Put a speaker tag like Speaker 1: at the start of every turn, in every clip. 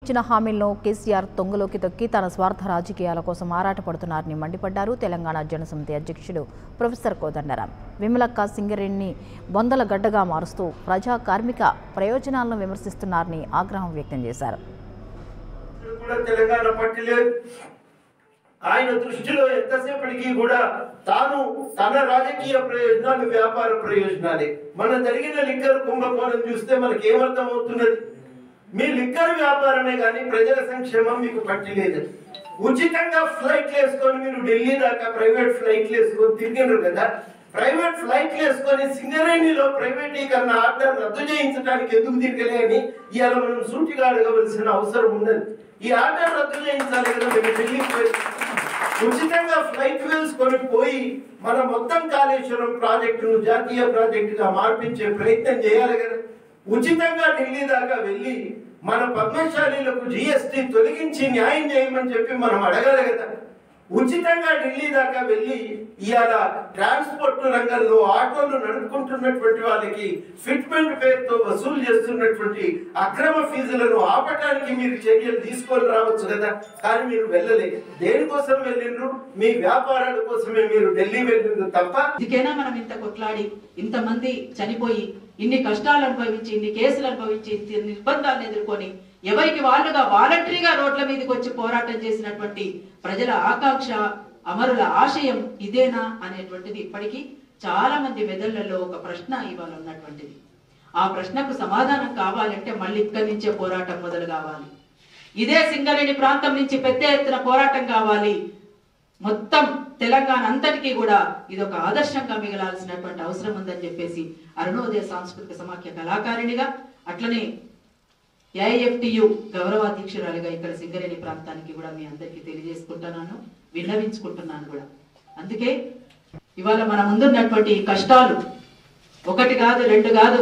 Speaker 1: ఇచ్చిన హామీలను కేసీఆర్ తొంగలోకి తొక్కి తన స్వార్థ రాజకీయాల కోసం ఆరాటపడుతున్నారని మండిపడ్డారు తెలంగాణ జనసమితి అధ్యక్షుడు ప్రొఫెసర్ కోదండరాం విమలక్క సింగరేణిని బొందల గడ్డగా మారుస్తూ ప్రజా కార్మిక ప్రయోజనాలను విమర్శిస్తున్నారని ఆగ్రహం వ్యక్తం చేశారు
Speaker 2: కూడా తెలంగాణ పట్టి లేదు ఆయన దృష్టిలో ఎంతసేపటికి కూడా తాను తన రాజకీయ ప్రయోజనాలు వ్యాపార ప్రయోజనాలే మన జరిగిన లిక్కర్ కుంభకోణం చూస్తే మనకి ఏమర్థం అవుతున్నది మీ లిక్కర్ వ్యాపారమే కానీ ప్రజల సంక్షేమం మీకు పట్టి లేదు ఉచితంగా ఫ్లైట్లు వేసుకొని మీరు ఢిల్లీ దాకా ప్రైవేట్ ఫ్లైట్లు వేసుకొని తిరిగినారు కదా ప్రైవేట్ ఫ్లైట్లు వేసుకొని సింగరేణిలో ప్రైవేటీకరణ ఆర్డర్ రద్దు చేయించడానికి ఎందుకు తిరగలే అని ఇవాళ మనం సూటిగా అడగవలసిన అవసరం ఉన్నది ఈ ఆర్డర్ రద్దు చేయించాలి కదా మీరు ఢిల్లీకి పోయి ఉచితంగా ఫ్లైట్ వేసుకొని పోయి మన మొత్తం కాళేశ్వరం ప్రాజెక్టును జాతీయ ప్రాజెక్టుగా మార్పించే ప్రయత్నం చేయాలి కదా ఉచితంగా ఢిల్లీ దాకా వెళ్ళి మన పద్మశాలీలకు జిఎస్టి తొలగించి న్యాయం చేయమని చెప్పి మనం అడగాలి కదా ఉచితంగా ఢిల్లీ దాకా వెళ్ళి ఇవాళ ట్రాన్స్పోర్ట్ రంగంలో ఆటోలు నడుపుకుంటున్నటువంటి వాళ్ళకి ఫిట్మెంట్ పేరుతో వసూలు చేస్తున్నటువంటి అక్రమ ఫీజులను ఆపటానికి మీరు చర్యలు తీసుకొని రావచ్చు కదా కానీ మీరు వెళ్ళలేదు దేనికోసం వెళ్ళిండ్రు మీ వ్యాపారాల కోసమే మీరు ఢిల్లీ వెళ్ళిండ్రు తప్ప
Speaker 3: ఇదికైనా మనం ఇంత కొట్లాడి ఇంతమంది చనిపోయి ఇన్ని కష్టాలు అనుభవించి ఇన్ని కేసులు అనుభవించి ఇన్ని నిర్బంధాలను ఎదుర్కొని ఎవరికి వాళ్ళుగా వాలంటరీగా రోడ్ల మీదకి వచ్చి పోరాటం చేసినటువంటి ప్రజల ఆకాంక్ష అమరుల ఆశయం ఇదేనా అనేటువంటిది ఇప్పటికీ చాలా మంది మెదళ్లలో ఒక ప్రశ్న ఇవాళ ఉన్నటువంటిది ఆ ప్రశ్నకు సమాధానం కావాలంటే మళ్ళీ ఇక్కడి నుంచే పోరాటం మొదలు కావాలి ఇదే సింగరేణి ప్రాంతం నుంచి పెద్ద ఎత్తున పోరాటం కావాలి మొత్తం తెలంగాణ అంతటికీ కూడా ఇది ఒక ఆదర్శంగా మిగలాల్సినటువంటి అవసరం ఉందని చెప్పేసి అరుణోదయ సాంస్కృతిక సమాఖ్య కళాకారిణిగా అట్లనే ఏఐఎఫ్టియు గౌరవాధ్యక్షురాలిగా ఇక్కడ సింగరేణి ప్రాంతానికి కూడా మీ అందరికీ తెలియజేసుకుంటున్నాను విన్నవించుకుంటున్నాను కూడా అందుకే ఇవాళ మన ముందున్నటువంటి ఈ కష్టాలు ఒకటి కాదు రెండు కాదు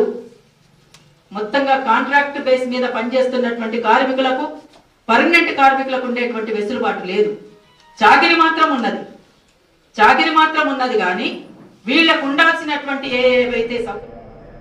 Speaker 3: మొత్తంగా కాంట్రాక్ట్ బేస్ మీద పనిచేస్తున్నటువంటి కార్మికులకు పర్మనెంట్ కార్మికులకు ఉండేటువంటి వెసులుబాటు లేదు చాకిరి మాత్రం ఉన్నది చాకిరి మాత్రం ఉన్నది కానీ వీళ్ళకు ఉండాల్సినటువంటి ఏ ఏవైతే సౌ-